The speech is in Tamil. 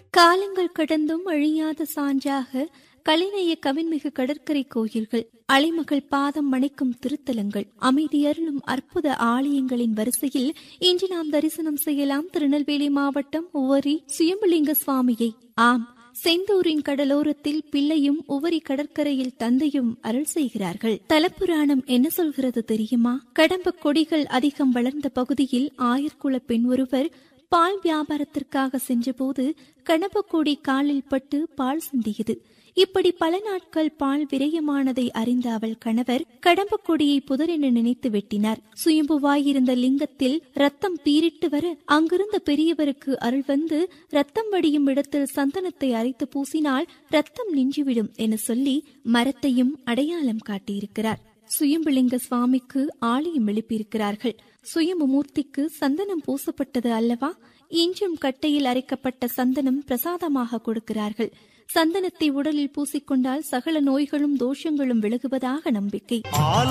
காலங்கள் கடந்தும் அழியாத சான்றாக கலைநய கவின்மிகு கடற்கரை கோயில்கள் அலைமகள் பாதம் மணிக்கும் திருத்தலங்கள் அமைதியருளும் அற்புத ஆலயங்களின் வரிசையில் இன்று நாம் தரிசனம் செய்யலாம் திருநெல்வேலி மாவட்டம் உவரி சுயம்புலிங்க சுவாமியை ஆம் செந்தூரின் கடலோரத்தில் பிள்ளையும் உவரி கடற்கரையில் தந்தையும் அருள் செய்கிறார்கள் தலப்புராணம் என்ன சொல்கிறது தெரியுமா கடம்ப கொடிகள் அதிகம் வளர்ந்த பகுதியில் ஆயர்குல பெண் ஒருவர் பால் வியாபாரத்திற்காக சென்றபோது கணபக்கொடி காலில் பட்டு பால் சிந்தியது இப்படி பல நாட்கள் பால் விரயமானதை அறிந்த அவள் கணவர் கடம்பக்கொடியை புதரென நினைத்து வெட்டினார் சுயம்புவாயிருந்த லிங்கத்தில் ரத்தம் பீரிட்டு வர அங்கிருந்த பெரியவருக்கு அருள் வந்து ரத்தம் வடியும் இடத்தில் சந்தனத்தை அரைத்து பூசினால் ரத்தம் நின்றுவிடும் என சொல்லி மரத்தையும் அடையாளம் காட்டியிருக்கிறார் சுயம்புலிங்க சுவாமிக்கு ஆலயம் எழுப்பியிருக்கிறார்கள் சுயம்புமூர்த்திக்கு சந்தனம் பூசப்பட்டது அல்லவா இன்றும் கட்டையில் அரைக்கப்பட்ட சந்தனம் பிரசாதமாக கொடுக்கிறார்கள் சந்தனத்தை உடலில் பூசிக்கொண்டால் சகல நோய்களும் தோஷங்களும் விலகுவதாக நம்பிக்கை